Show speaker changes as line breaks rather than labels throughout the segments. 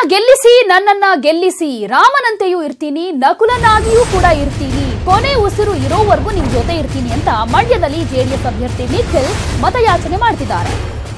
ಗೆಲ್ಲಿಸಿ ನನ್ನನ್ನ ಗೆಲ್ಲಿಸಿ ರಾಮನಂತೆಯೂ ಇರ್ತೀನಿ ನಕುಲನಾಗಿಯೂ ಕೂಡ ಇರ್ತೀನಿ ಕೊನೆ ಉಸಿರು ಇರೋವರೆಗೂ ನಿಮ್ ಜೊತೆ ಇರ್ತೀನಿ ಅಂತ ಮಂಡ್ಯದಲ್ಲಿ ಜೆಡಿಎಸ್ ಅಭ್ಯರ್ಥಿ ನಿಖಿಲ್ ಮತಯಾಚನೆ ಮಾಡ್ತಿದ್ದಾರೆ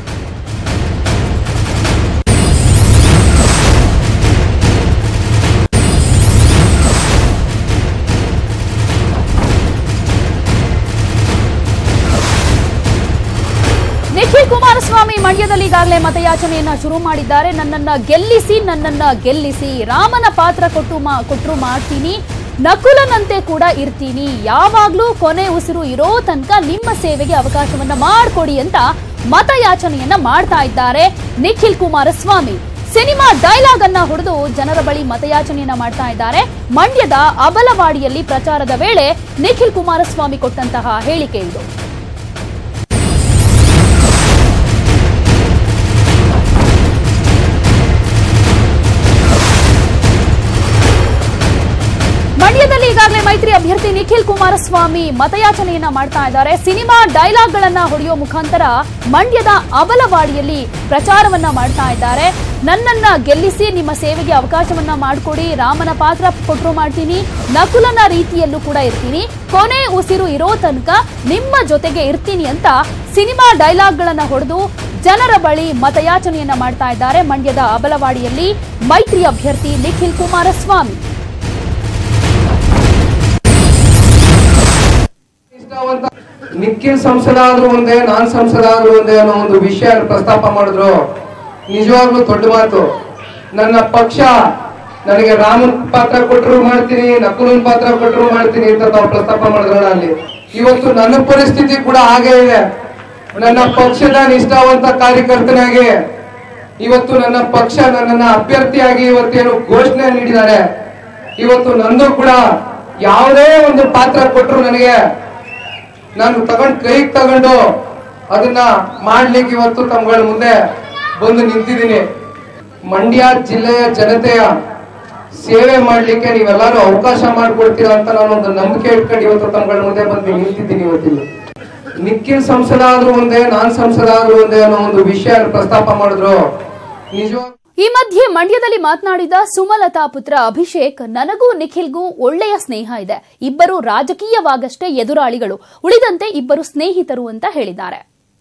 ನಿಖಿಲ್ ಕುಮಾರಸ್ವಾಮಿ ಮಂಡ್ಯದಲ್ಲಿ ಈಗಾಗಲೇ ಮತಯಾಚನೆಯನ್ನ ಶುರು ಮಾಡಿದ್ದಾರೆ ನನ್ನನ್ನ ಗೆಲ್ಲಿಸಿ ನನ್ನನ್ನ ಗೆಲ್ಲಿಸಿ ರಾಮನ ಪಾತ್ರ ಕೊಟ್ಟು ಮಾ ಕೊಟ್ರು ಮಾಡ್ತೀನಿ ನಕುಲನಂತೆ ಕೂಡ ಇರ್ತೀನಿ ಯಾವಾಗ್ಲೂ ಕೊನೆ ಉಸಿರು ಇರೋ ತನಕ ನಿಮ್ಮ ಸೇವೆಗೆ ಅವಕಾಶವನ್ನ ಮಾಡಿಕೊಡಿ ಅಂತ ಮತಯಾಚನೆಯನ್ನ ಮಾಡ್ತಾ ಇದ್ದಾರೆ ನಿಖಿಲ್ ಕುಮಾರಸ್ವಾಮಿ ಸಿನಿಮಾ ಡೈಲಾಗ್ ಅನ್ನ ಹೊಡೆದು ಜನರ ಬಳಿ ಮತಯಾಚನೆಯನ್ನ ಮಾಡ್ತಾ ಇದ್ದಾರೆ ಮಂಡ್ಯದ ಅಬಲವಾಡಿಯಲ್ಲಿ ಪ್ರಚಾರದ ವೇಳೆ ನಿಖಿಲ್ ಕುಮಾರಸ್ವಾಮಿ ಕೊಟ್ಟಂತಹ ಹೇಳಿಕೆ ಇದು ಮಂಡ್ಯದಲ್ಲಿ ಈಗಾಗಲೇ ಮೈತ್ರಿ ಅಭ್ಯರ್ಥಿ ನಿಖಿಲ್ ಕುಮಾರಸ್ವಾಮಿ ಮತಯಾಚನೆಯನ್ನ ಮಾಡ್ತಾ ಇದ್ದಾರೆ ಸಿನಿಮಾ ಡೈಲಾಗ್ ಗಳನ್ನ ಹೊಡೆಯೋ ಮುಖಾಂತರ ಮಂಡ್ಯದ ಅಬಲವಾಡಿಯಲ್ಲಿ ಪ್ರಚಾರವನ್ನ ಮಾಡ್ತಾ ಇದ್ದಾರೆ ನನ್ನನ್ನ ಗೆಲ್ಲಿಸಿ ನಿಮ್ಮ ಸೇವೆಗೆ ಅವಕಾಶವನ್ನ ಮಾಡಿಕೊಡಿ ರಾಮನ ಪಾತ್ರ ಕೊಟ್ರು ಮಾಡ್ತೀನಿ ನಕುಲನ ರೀತಿಯಲ್ಲೂ ಕೂಡ ಇರ್ತೀನಿ ಕೊನೆ ಉಸಿರು ಇರೋ ತನಕ ನಿಮ್ಮ ಜೊತೆಗೆ ಇರ್ತೀನಿ ಅಂತ ಸಿನಿಮಾ ಡೈಲಾಗ್ ಗಳನ್ನ ಹೊಡೆದು ಜನರ ಬಳಿ ಮತಯಾಚನೆಯನ್ನ ಮಾಡ್ತಾ ಇದ್ದಾರೆ ಮಂಡ್ಯದ ಅಬಲವಾಡಿಯಲ್ಲಿ ಮೈತ್ರಿ ಅಭ್ಯರ್ಥಿ ನಿಖಿಲ್ ಕುಮಾರಸ್ವಾಮಿ
ಇಷ್ಟವಂತ ನಿಖಿಲ್ ಸಂಸದ ಆದ್ರೂ ಒಂದೇ ನಾನ್ ಸಂಸದ ಆದ್ರೂ ಒಂದೇ ಅನ್ನೋ ಒಂದು ವಿಷಯ ಪ್ರಸ್ತಾಪ ಮಾಡಿದ್ರು ನಿಜವಾಗ್ಲೂ ದೊಡ್ಡ ಮಾತು ನನ್ನ ಪಕ್ಷ ನನಗೆ ರಾಮನ್ ಪಾತ್ರ ಕೊಟ್ಟರು ಮಾಡ್ತೀನಿ ನಕುಲನ್ ಪಾತ್ರ ಕೊಟ್ಟರು ಮಾಡ್ತೀನಿ ಅಂತ ತಾವು ಪ್ರಸ್ತಾಪ ಮಾಡಿದ್ರಲ್ಲ ಅಲ್ಲಿ ಇವತ್ತು ನನ್ನ ಪರಿಸ್ಥಿತಿ ಕೂಡ ಹಾಗೆ ಇದೆ ನನ್ನ ಪಕ್ಷದ ನಿಷ್ಠಾವಂತ ಕಾರ್ಯಕರ್ತನಾಗಿ ಇವತ್ತು ನನ್ನ ಪಕ್ಷ ನನ್ನನ್ನ ಅಭ್ಯರ್ಥಿಯಾಗಿ ಇವತ್ತೇನು ಘೋಷಣೆ ನೀಡಿದ್ದಾರೆ ಇವತ್ತು ನಂದು ಕೂಡ ಯಾವುದೇ ಒಂದು ಪಾತ್ರ ಕೊಟ್ಟರು ನನಗೆ ನಾನು ತಗೊಂಡ್ ಕೈಗೆ ತಗೊಂಡು ಅದನ್ನ ಮಾಡ್ಲಿಕ್ಕೆ ಇವತ್ತು ತಮ್ಗಳ ಮುಂದೆ ಬಂದು ನಿಂತಿದ್ದೀನಿ ಮಂಡ್ಯ ಜಿಲ್ಲೆಯ ಜನತೆಯ ಸೇವೆ ಮಾಡ್ಲಿಕ್ಕೆ ನೀವೆಲ್ಲರೂ ಅವಕಾಶ ಮಾಡ್ಕೊಡ್ತೀರಾ ಅಂತ ನಾನು ಒಂದು ನಂಬಿಕೆ ಇಟ್ಕೊಂಡು ಇವತ್ತು ತಮ್ಗಳ ಮುಂದೆ ಬಂದು ನಿಂತಿದ್ದೀನಿ ಇವತ್ತಿಲ್ಲಿ ನಿಖಿಲ್ ಸಂಸದ ಆದ್ರೂ ಒಂದೇ ನಾನ್ ಸಂಸದ ಆದ್ರೂ ಒಂದೇ ಅನ್ನೋ ಒಂದು ವಿಷಯ ಪ್ರಸ್ತಾಪ ಮಾಡಿದ್ರು ನಿಜವಾಗ
ಈ ಮಧ್ಯೆ ಮಂಡ್ಯದಲ್ಲಿ ಮಾತನಾಡಿದ ಸುಮಲತಾ ಪುತ್ರ ಅಭಿಷೇಕ್ ನನಗೂ ನಿಖಿಲ್ಗೂ ಒಳ್ಳೆಯ ಸ್ನೇಹ ಇದೆ ಇಬ್ಬರು ರಾಜಕೀಯವಾಗಷ್ಟೇ ಎದುರಾಳಿಗಳು ಉಳಿದಂತೆ ಇಬ್ಬರು ಸ್ನೇಹಿತರು ಅಂತ ಹೇಳಿದ್ದಾರೆ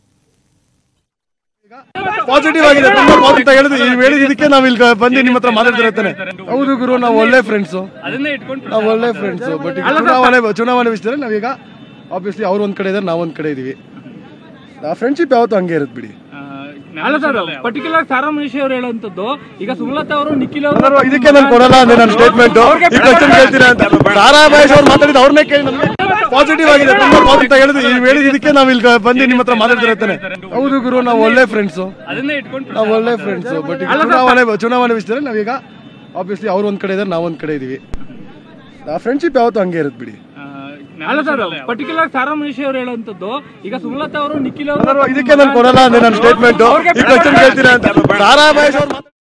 ಪಾಸಿಟಿವ್ ಆಗಿದೆ ತುಂಬಾ ಪಾಸಿಟಿವ್ ಹೇಳಿದ್ರು ನೀವು ಹೇಳಿದಕ್ಕೆ ನಾವ್ ಇಲ್ಲಿ ಬಂದು ನಿಮ್ಮ ಹತ್ರ ಮಾತಾಡ್ತಿರ್ತಾನೆ ಹೌದು ಗುರು ನಾವು ಒಳ್ಳೆ ಫ್ರೆಂಡ್ಸ್ ನಾವು ಒಳ್ಳೆ ಫ್ರೆಂಡ್ಸ್ ಬಟ್ ಈಗ ಚುನಾವಣೆ ಚುನಾವಣೆ ವಿಷಯದಲ್ಲಿ ನಾವೀಗ ಆಬ್ವಿಯಸ್ಲಿ ಅವ್ರು ಒಂದ್ ಕಡೆ ಇದಾರೆ ನಾವ್ ಒಂದ್ ಕಡೆ ಇದೀವಿ ಆ ಫ್ರೆಂಡ್ಶಿಪ್ ಯಾವತ್ತೂ ಹಂಗೆ ಇರುತ್ತೆ ಬಿಡಿ
ಅಲ್ಲ ಸರ್ ಪರ್ಟಿಕ್ಯುಲರ್ ಸಾರಾ ಮಹೇಶ್ ಅವರು ಹೇಳುವಂತದ್ದು ಈಗ ಸುಮಲತಾ ಅವರು ನಿಖಿಲ್ ಅವರು
ನಾನು ಇದಕ್ಕೆ ನಾನು ಕೊಡಲ್ಲ ಅಂದ್ರೆ ನನ್ನ ಸ್ಟೇಟ್ಮೆಂಟ್ ಈ ಕ್ವಶನ್ ಕೇಳ್ತೀರಾ ಅಂತ ತಾರಾ ಮಹೇಶ್ ಅವ್ರು ಮಾತಾಡಿದ ಅವ್ರನ್ನೇ ಕೇಳಿ ನಮ್ಗೆ ಪಾಸಿಟಿವ್ ಆಗಿದೆ ತುಂಬಾ ಪಾಸಿಟಿವ್ ಹೇಳಿದ್ರು ನೀವು ಹೇಳಿದಕ್ಕೆ ನಾವ್ ಇಲ್ಲಿ ಬಂದು ನಿಮ್ಮ ಹತ್ರ ಮಾತಾಡ್ತಿರ್ತಾನೆ ಹೌದು ಗುರು ನಾವು ಒಳ್ಳೆ ಫ್ರೆಂಡ್ಸ್
ಅದನ್ನೇ ಇಟ್ಕೊಂಡು
ನಾವು ಒಳ್ಳೆ ಫ್ರೆಂಡ್ಸ್ ಬಟ್ ಈಗ ಚುನಾವಣೆ ಚುನಾವಣೆ ವಿಷಯದಲ್ಲಿ ನಾವೀಗ ಆಬ್ವಿಯಸ್ಲಿ ಅವ್ರು ಒಂದ್ ಕಡೆ ಇದಾರೆ ನಾವ್ ಒಂದ್ ಕಡೆ ಇದೀವಿ ಆ ಫ್ರೆಂಡ್ಶಿಪ್ ಯಾವತ್ತೂ ಹಂಗೆ ಇರುತ್ತೆ ಬಿಡಿ
ಅಲ್ಲ ಸರ್ ಪರ್ಟಿಕ್ಯುಲರ್ ಸಾರಾ ಮಹೇಶ್ ಅವರು ಹೇಳುವಂತದ್ದು ಈಗ ಸುಮಲತಾ ಅವರು ನಿಖಿಲ್ ಅವರು
ನಾನು ಇದಕ್ಕೆ ನಾನು ಕೊಡಲ್ಲ ಅಂದ್ರೆ ನನ್ನ ಸ್ಟೇಟ್ಮೆಂಟ್ ಈ ಕ್ವಶನ್ ಕೇಳ್ತೀರಾ ಅಂತ ತಾರಾ ಮಹೇಶ್ ಅವ್ರು ಮಾತಾಡಿದ